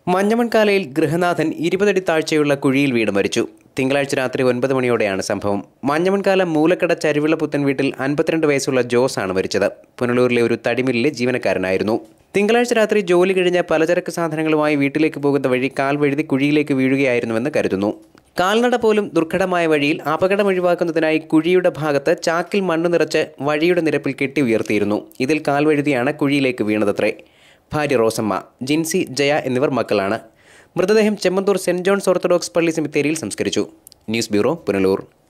മഞ്ഞമൺകാലയിൽ ഗൃഹനാഥൻ ഇരുപതടി താഴ്ചയുള്ള കുഴിയിൽ വീണ് മരിച്ചു തിങ്കളാഴ്ച രാത്രി ഒൻപത് മണിയോടെയാണ് സംഭവം മഞ്ഞമൺകാല മൂലക്കട ചരുവിള പുത്തൻ വീട്ടിൽ അൻപത്തിരണ്ട് വയസ്സുള്ള ജോസ് ആണ് മരിച്ചത് പുനലൂരിലെ ഒരു തടിമില്ലിലെ ജീവനക്കാരനായിരുന്നു തിങ്കളാഴ്ച രാത്രി ജോലി കഴിഞ്ഞ പലചരക്ക് സാധനങ്ങളുമായി വീട്ടിലേക്ക് പോകുന്ന വഴി കാൽ വഴുതി കുഴിയിലേക്ക് വീഴുകയായിരുന്നുവെന്ന് കരുതുന്നു കാൽനട പോലും ദുർഘടമായ വഴിയിൽ അപകടം ഒഴിവാക്കുന്നതിനായി കുഴിയുടെ ഭാഗത്ത് ചാക്കിൽ മണ്ണ് നിറച്ച് വഴിയുടെ നിരപ്പിൽ കെട്ടി ഉയർത്തിയിരുന്നു ഇതിൽ കാൽ വഴുതിയാണ് കുഴിയിലേക്ക് വീണതത്രേ ഭാര്യ റോസമ്മ ജിൻസി ജയ എന്നിവർ മക്കളാണ് മൃതദേഹം ചെമ്മന്തൂർ സെന്റ് ജോൺസ് ഓർത്തഡോക്സ് പള്ളി സെമിത്തേരിയിൽ സംസ്കരിച്ചു ന്യൂസ് ബ്യൂറോ പുനലൂർ